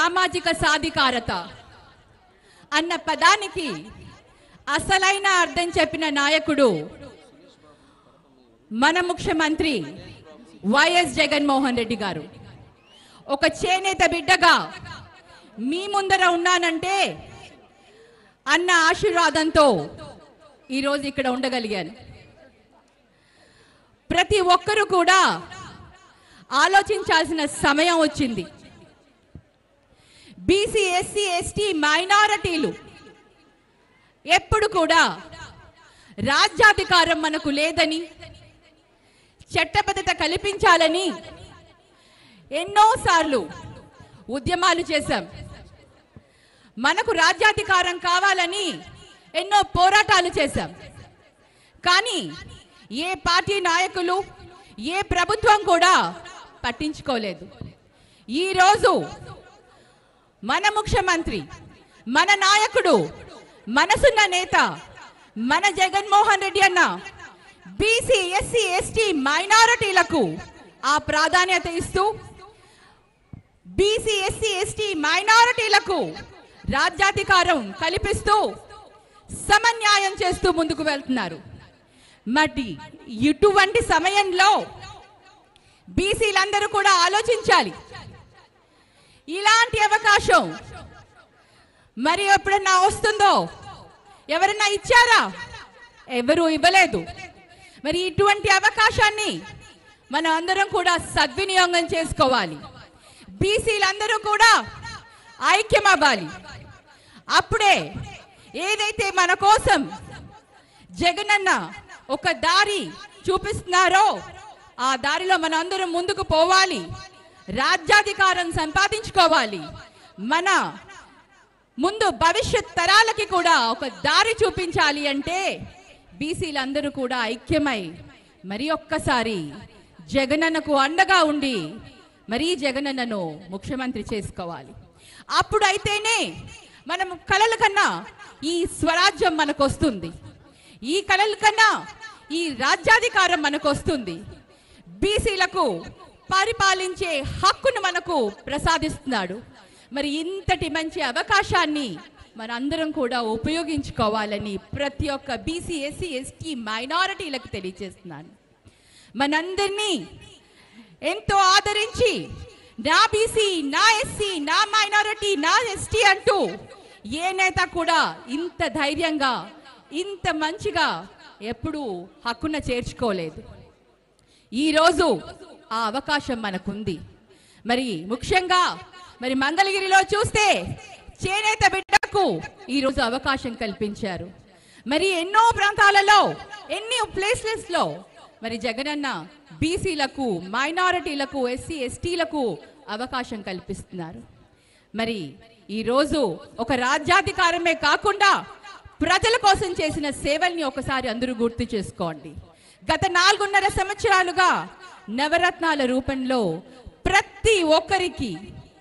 సామాజిక సాధికారత అన్న పదానికి అసలైన అర్థం చెప్పిన నాయకుడు మన ముఖ్యమంత్రి వైఎస్ జగన్మోహన్ రెడ్డి గారు ఒక చేనేత బిడ్డగా మీ ముందర ఉన్నానంటే అన్న ఆశీర్వాదంతో ఈరోజు ఇక్కడ ఉండగలిగాను ప్రతి ఒక్కరూ కూడా ఆలోచించాల్సిన సమయం వచ్చింది బీసీ ఎస్సీ ఎస్టీ మైనారిటీలు ఎప్పుడు కూడా రాజ్యాధికారం మనకు లేదని చట్టబద్ధత కల్పించాలని ఎన్నోసార్లు ఉద్యమాలు చేశాం మనకు రాజ్యాధికారం కావాలని ఎన్నో పోరాటాలు చేశాం కానీ ఏ పార్టీ నాయకులు ఏ ప్రభుత్వం కూడా పట్టించుకోలేదు ఈరోజు మన ముఖ్యమంత్రి మన నాయకుడు మనసున్న నేత మన జగన్మోహన్ రెడ్డి అన్న బీసీ ఎస్సీ ఎస్టీ మైనారిటీలకు ఆ ప్రాధాన్యత ఇస్తూ బీసీ ఎస్సీ ఎస్టీ మైనారిటీలకు రాజ్యాధికారం కల్పిస్తూ సమన్యాయం చేస్తూ ముందుకు వెళ్తున్నారు మరి ఇటువంటి సమయంలో బీసీలందరూ కూడా ఆలోచించాలి ఇలాంటి అవకాశం మరి ఎప్పుడన్నా వస్తుందో ఎవరన్నా ఇచ్చారా ఎవరు ఇవ్వలేదు మరి ఇటువంటి అవకాశాన్ని మనం అందరం కూడా సద్వినియోగం చేసుకోవాలి బీసీలందరూ కూడా ఐక్యం అవ్వాలి అప్పుడే ఏదైతే మన కోసం జగనన్న ఒక దారి చూపిస్తున్నారో ఆ దారిలో మన అందరం ముందుకు పోవాలి రాజ్యాధికారం సంపాదించుకోవాలి మన ముందు భవిష్యత్ తరాలకి కూడా ఒక దారి చూపించాలి అంటే బీసీలందరూ కూడా ఐక్యమై మరి ఒక్కసారి జగనన్నకు అండగా ఉండి మరీ జగనన్నను ముఖ్యమంత్రి చేసుకోవాలి అప్పుడైతేనే మనం కలల కన్నా ఈ స్వరాజ్యం మనకు వస్తుంది ఈ కలల కన్నా ఈ రాజ్యాధికారం మనకు వస్తుంది బీసీలకు పరిపాలించే హక్కును మనకు ప్రసాదిస్తున్నాడు మరి ఇంతటి మంచి అవకాశాన్ని మనందరం కూడా ఉపయోగించుకోవాలని ప్రతి ఒక్క బీసీ ఎస్సీ ఎస్టీ మైనారిటీలకు తెలియజేస్తున్నాను మనందరినీ ఎంతో ఆదరించి నా బీసీ నా ఎస్సీ నా మైనారిటీ నా ఎస్టీ అంటూ ఏ నేత కూడా ఇంత ధైర్యంగా ఇంత మంచిగా ఎప్పుడూ హక్కున చేర్చుకోలేదు ఈరోజు ఆ అవకాశం మనకుంది మరి ముఖ్యంగా మరి మంగళగిరిలో చూస్తే చేనేత బిడ్డకు ఈరోజు అవకాశం కల్పించారు మరి ఎన్నో ప్రాంతాలలో ఎన్ని ప్లేసెస్ లో మరి జగనన్న బీసీలకు మైనారిటీలకు ఎస్సీ ఎస్టీలకు అవకాశం కల్పిస్తున్నారు మరి ఈరోజు ఒక రాజ్యాధికారమే కాకుండా ప్రజల కోసం చేసిన సేవల్ని ఒకసారి అందరూ గుర్తు చేసుకోండి గత నాలుగున్నర సంవత్సరాలుగా నవరత్నాల రూపంలో ప్రతి ఒక్కరికి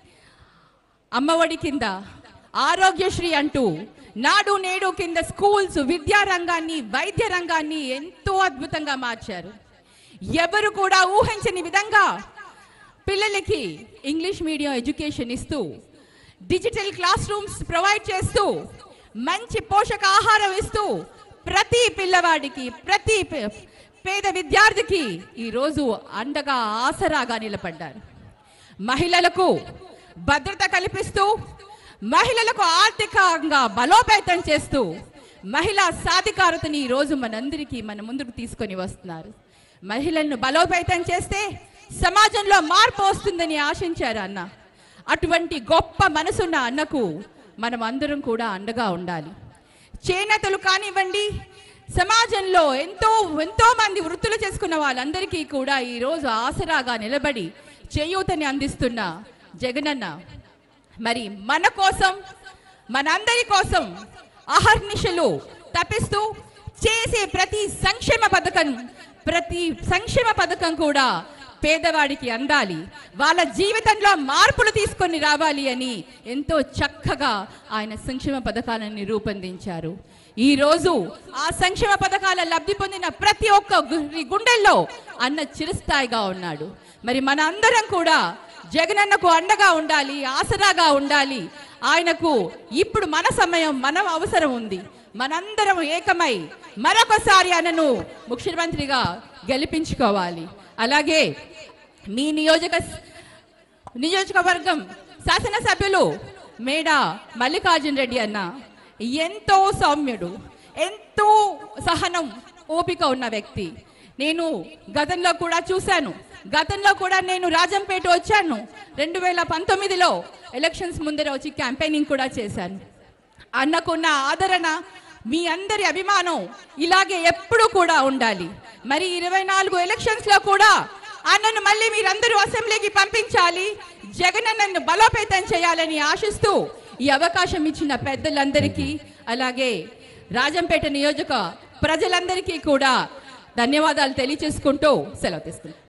అమ్మఒడి కింద ఆరోగ్యశ్రీ అంటూ నాడు నేడు కింద స్కూల్స్ విద్యా రంగాన్ని వైద్య రంగాన్ని ఎంతో అద్భుతంగా మార్చారు ఎవరు కూడా ఊహించని విధంగా పిల్లలకి ఇంగ్లీష్ మీడియం ఎడ్యుకేషన్ ఇస్తూ డిజిటల్ క్లాస్ రూమ్స్ ప్రొవైడ్ చేస్తూ మంచి పోషకాహారం ఇస్తూ ప్రతి పిల్లవాడికి ప్రతి పే- పేద విద్యార్థికి ఈరోజు అండగా ఆసరాగా నిలబడ్డారు మహిళలకు భద్రత కల్పిస్తూ మహిళలకు ఆర్థికంగా బలోపేతం చేస్తూ మహిళా సాధికారతని ఈ రోజు మనందరికీ మన ముందుకు తీసుకొని వస్తున్నారు మహిళలను బలోపేతం చేస్తే సమాజంలో మార్పు వస్తుందని ఆశించారు అన్న అటువంటి గొప్ప మనసున్న అన్నకు మనం అందరం కూడా అండగా ఉండాలి చేనేతలు కానివ్వండి సమాజంలో ఎంతో ఎంతో మంది వృత్తులు చేసుకున్న వాళ్ళందరికీ కూడా ఈ రోజు ఆసరాగా నిలబడి చేయూతని అందిస్తున్న జగనన్న మరి మన కోసం మనందరి కోసం అహర్నిశలు తప్పిస్తూ చేసే ప్రతి సంక్షేమ పథకం ప్రతి సంక్షేమ పథకం కూడా పేదవాడికి అందాలి వాళ్ళ జీవితంలో మార్పులు తీసుకొని రావాలి అని ఎంతో చక్కగా ఆయన సంక్షేమ పథకాలను రూపొందించారు ఈ రోజు ఆ సంక్షేమ పథకాల లబ్ధి పొందిన ప్రతి ఒక్క గు- గుండెల్లో అన్న చిరస్థాయిగా ఉన్నాడు మరి మన అందరం కూడా జగనన్నకు అండగా ఉండాలి ఆసరాగా ఉండాలి ఆయనకు ఇప్పుడు మన సమయం మన అవసరం ఉంది మనందరం ఏకమై మరొకసారి ఆయనను ముఖ్యమంత్రిగా గెలిపించుకోవాలి అలాగే మీ నియోజక నియోజకవర్గం శాసనసభ్యులు మేడ మల్లికార్జున్ రెడ్డి అన్న ఎంతో సౌమ్యుడు ఎంతో సహనం ఓపిక ఉన్న వ్యక్తి నేను గతంలో కూడా చూశాను గతంలో కూడా నేను రాజంపేట వచ్చాను రెండు వేల పంతొమ్మిదిలో ఎలక్షన్స్ ముందర వచ్చి క్యాంపెయినింగ్ కూడా చేశాను అన్నకున్న ఆదరణ మీ అందరి అభిమానం ఇలాగే ఎప్పుడూ కూడా ఉండాలి మరి ఇరవై నాలుగు ఎలక్షన్స్ లో కూడా అన్నను మళ్ళీ మీరందరూ అసెంబ్లీకి పంపించాలి జగనన్నను బలోపేతం చేయాలని ఆశిస్తూ ఈ అవకాశం ఇచ్చిన పెద్దలందరికీ అలాగే రాజంపేట నియోజక ప్రజలందరికీ కూడా ధన్యవాదాలు తెలియచేసుకుంటూ సెలవు తీసుకుంటాం